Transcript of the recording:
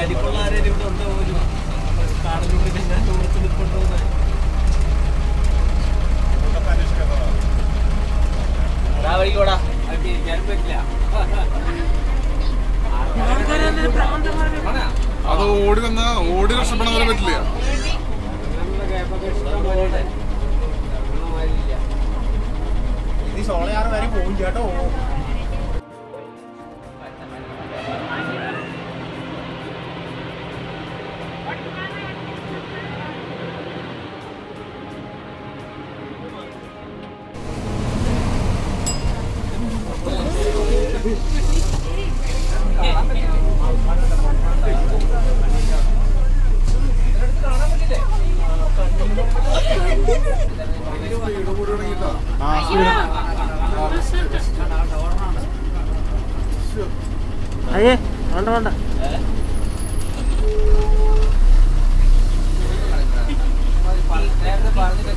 കലിപ്പുള്ള ആരെങ്കിലും ഇവിടെ ഉണ്ടോ പോലും കാടിനുള്ളിൽ ഞാൻ ടൂറിസ്റ്റ് നിൽപ്പുണ്ടോ ആ വഴിക്കോടാ അത് ഇരിക്കാനും പറ്റില്ല ആണോ? അത് ഓടി വന്ന ഓടി രക്ഷപ്പെടാൻ വരെ പറ്റില്ല അങ്ങനെയുള്ള ഗ്യാപ്പൊക്കെ ഇഷ്ടം പോലെ ഉണ്ട്. ഒന്നും മാതിരിയില്ല. ഇത് സോളയാറ് വരെ പോകും ചേട്ടോ അയ്യേ വേണ്ട വേണ്ട നേരത്തെ പറഞ്ഞിട്ട്